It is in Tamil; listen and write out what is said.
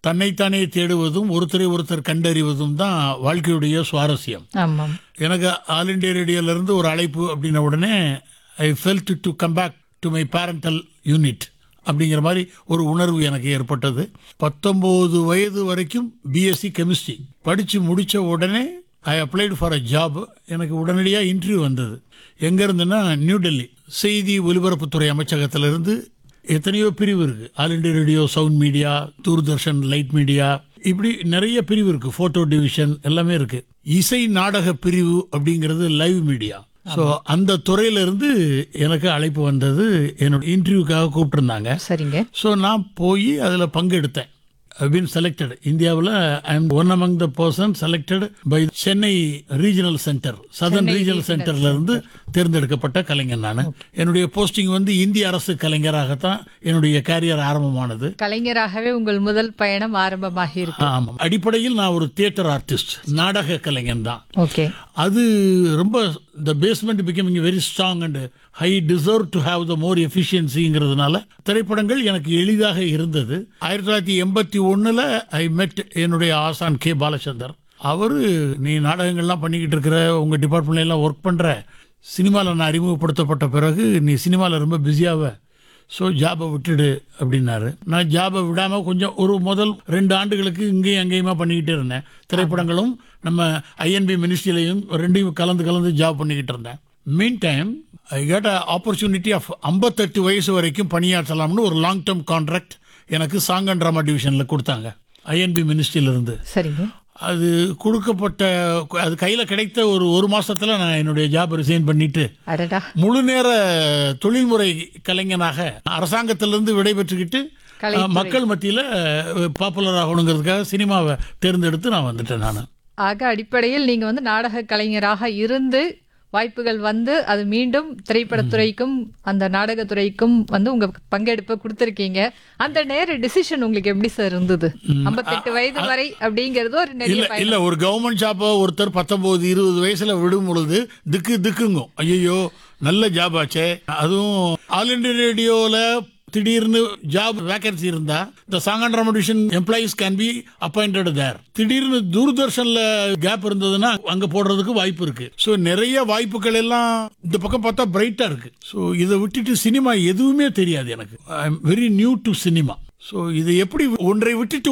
தன்னைத்தானே தேடுவதும் ஒருத்தரை ஒருத்தர் கண்டறிவதும் தான் வாழ்க்கையுடைய சுவாரஸ்யம் ஆமாம் எனக்கு ஆல் இண்டியா ரேடியோல இருந்து ஒரு அழைப்பு அப்படின்ன உடனே I felt to come back to my parental unit அப்படிங்கிற மாதிரி ஒரு உணர்வு எனக்கு ஏற்பட்டது பத்தொம்போது வயது வரைக்கும் பிஎஸ்சி கெமிஸ்ட்ரி படித்து முடித்த உடனே I applied for a job எனக்கு உடனடியாக இன்டர்வியூ வந்தது எங்கே இருந்துன்னா நியூ டெல்லி செய்தி ஒலிபரப்புத்துறை அமைச்சகத்திலிருந்து எத்தனையோ பிரிவு இருக்கு all India radio sound media Doordarshan light media இப்படி நிறைய பிரிவு இருக்கு போட்டோ டிவிஷன் எல்லாமே இருக்கு இசை நாடக பிரிவு அப்படிங்கிறது லைவ் மீடியா ஸோ அந்த துறையில இருந்து எனக்கு அழைப்பு வந்தது என்னோட இன்டர்வியூக்காக கூப்பிட்டுருந்தாங்க சரிங்க ஸோ நான் போய் அதில் பங்கெடுத்தேன் been selected இந்தியாவில் I am one among the person selected by Chennai regional centre southern regional சென்டர்ல இருந்து தேர்ந்தெடுக்கப்பட்ட கலைஞர் நான் என்னுடைய போஸ்டிங் வந்து இந்திய அரசு கலைஞராகத்தான் என்னுடைய கேரியர் ஆரம்பமானது கலைஞராகவே உங்கள் முதல் பயணம் ஆரம்பமாகி இருக்கு ஆமாம் அடிப்படையில் நான் ஒரு தியேட்டர் ஆர்டிஸ்ட் நாடக கலைஞன் தான் ஓகே அது ரொம்ப the basement becoming very strong and high deserve to have the more எஃபிஷியன்சிங்கிறதுனால திரைப்படங்கள் எனக்கு எளிதாக இருந்தது ஆயிரத்தி தொள்ளாயிரத்தி எண்பத்தி ஒன்றில் ஐ மெட் என்னுடைய ஆசான் கே பாலச்சந்தர் அவர் நீ நாடகங்கள்லாம் பண்ணிக்கிட்டு இருக்கிற உங்கள் டிபார்ட்மெண்ட்ல எல்லாம் ஒர்க் பண்ணுற சினிமாவில் நான் அறிமுகப்படுத்தப்பட்ட பிறகு நீ சினிமாவில் ரொம்ப பிஸியாவ ஸோ ஜாபை விட்டுடு அப்படின்னாரு நான் ஜாபை விடாமல் கொஞ்சம் ஒரு முதல் ரெண்டு ஆண்டுகளுக்கு இங்கேயும் அங்கேயுமா பண்ணிக்கிட்டே இருந்தேன் திரைப்படங்களும் நம்ம ஐஎன்பி மினிஸ்ட்ரியிலையும் ரெண்டையும் கலந்து கலந்து ஜாப் பண்ணிக்கிட்டு இருந்தேன் mean time I got a opportunity of ஐம்பத்தெட்டு வயசு வரைக்கும் பணியாற்றலாம்னு ஒரு லாங் டேர்ம் கான்ட்ராக்ட் எனக்கு சாங் அண்ட் ட்ராமா டிவிஷனில் கொடுத்தாங்க ஐஎன்பி மினிஸ்ட்ரியிலிருந்து சரிங்க அது கொடுக்கப்பட்ட அது கையில் கிடைத்த ஒரு ஒரு மாசத்துல நான் என்னுடைய ஜாப் ரிசைன் பண்ணிட்டு அடடா முழு நேர தொழில்முறை கலைஞனாக அரசாங்கத்திலிருந்து விடைபெற்றுக்கிட்டு கலைத்துறை. அஹ், மக்கள் மத்தியில் பாப்புலர் ஆகணுங்கிறதுக்காக சினிமாவை தேர்ந்தெடுத்து நான் வந்துட்டேன் நான் ஆக அடிப்படையில் நீங்க வந்து நாடக கலைஞராக இருந்து வாய்ப்புகள் வந்து அது மீண்டும் திரைப்படத்துறைக்கும் அந்த நாடகத்துறைக்கும் வந்து உங்க பங்கெடுப்பை கொடுத்துருக்கீங்க அந்த நேர டிசிஷன் உங்களுக்கு எப்படி சார் இருந்தது ஐம்பத்தெட்டு வயது வரை அப்படிங்கிறது ஒரு நிறைய இல்ல இல்ல ஒரு கவர்மெண்ட் ஜாப்பை ஒருத்தர் பத்தொன்பது இருபது வயசுல விடும் பொழுது திக்கு திக்குங்கும் ஐயோ நல்ல ஜாப் ஆச்சே அதுவும் ஆல் இண்டியா ரேடியோல திடீர்னு ஜாப் வேகன்சி இருந்தா இந்த சாங்கன் ரெமடிஷன் employees can be appointed there திடீர்னு தூர்தர்ஷன்ல கேப் இருந்ததுன்னா அங்க போடுறதுக்கு வாய்ப்பு இருக்கு ஸோ நிறைய வாய்ப்புகள் எல்லாம் இந்த பக்கம் பார்த்தா பிரைட்டா இருக்கு ஸோ இதை விட்டுட்டு சினிமா எதுவுமே தெரியாது எனக்கு I am very new to cinema so இது எப்படி ஒன்றை விட்டுட்டு